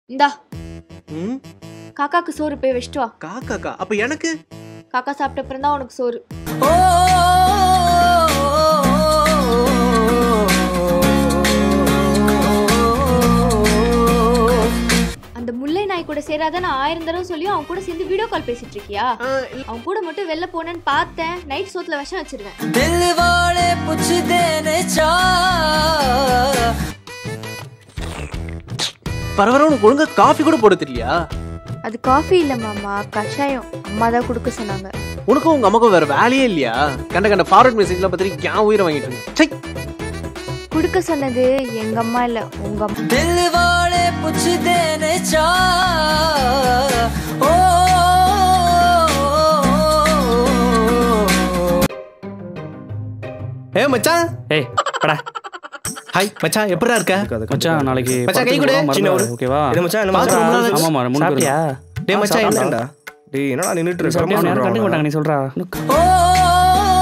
இந்தா ம் காக்காக்கு சோறு போய் வச்சுட்டு வா காக்காக்கா அப்ப எனக்கு காக்கா சாப்பிட்ட அப்புறம் தான் உனக்கு சோறு அந்த முல்லை நாய் கூட சேராத நான் ஆயிரம் தடவை சொல்லியும் அவன் கூட சேர்ந்து வீடியோ கால் பேசிட்டு இருக்கியா ஆ, இல்ல. அவன் கூட மட்டும் வெளில போனேன்னு பார்த்தேன் நைட் சோத்துல விஷம் வச்சிருவேன் दिल वाले पूछ देने चा வர வர உனக்கு ஒழுங்கா காஃபி கூட போட தெரியலையா அது காஃபி இல்ல மாமா கஷாயம் அம்மா தான் கொடுக்க சொன்னாங்க உனக்கும் உங்க அம்மாக்கும் வேற வேலையே இல்லையா கண்ட கண்ட ஃபார்வர்ட் மெசேஜ்லாம் பார்த்துட்டு ஏன் உயிரை வாங்கிட்டு இருக்கு சை கொடுக்க சொன்னது எங்க அம்மா இல்ல உங்க அம்மா दिल वाले पूछ देने चा ओ ஏ மச்சான் ஏய் படா ஹாய் மச்சான் எப்படிடா இருக்க மச்சான் நாளைக்கு மச்சான், கை படத்துக்கு கொடு. போலாம், சின்ன மறந்துடாத, ஒரு- ஓகேவா என்ன மச்சான் என்ன பார்த்து ரொம்ப நாள் மச்சான் ஆச்சு. ஆமாமா மூணு பேரும் சாப்பிட்டியா டேய் மச்சான் சாப்பிட்டேன். என்னடா டேய் என்னடா நின்னுட்டு இருக்க சாப்பிட்டியா? யாரும் கண்டுக்க மாட்டாங்க நீ சொல்றா ओ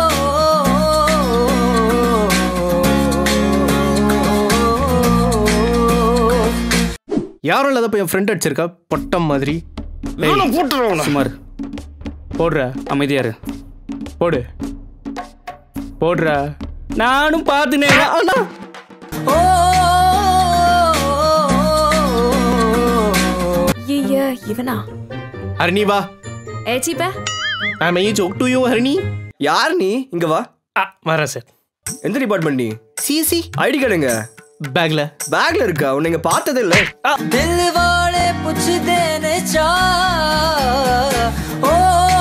யாரும் இல்லாத போய் என் ஃப்ரெண்ட் அடிச்சிருக்கா பொட்டம் மாதிரி ஏய், சுமார் போடுற அமைதியா இரு போடு போடுற நானும் பார்த்துனே ஐய இவனா ஹரிணி வா ஏ சீப்ப I may joke to you Harini யார் நீ இங்க வா ஆ வரேன் சார் எந்த டிபார்ட்மெண்ட் நீ சிசி ஐடி கார்டுங்க பேக்ல பேக்ல இருக்கா உன்னை இங்க பார்த்ததே இல்ல दिल वाले पूछ देने चा ओ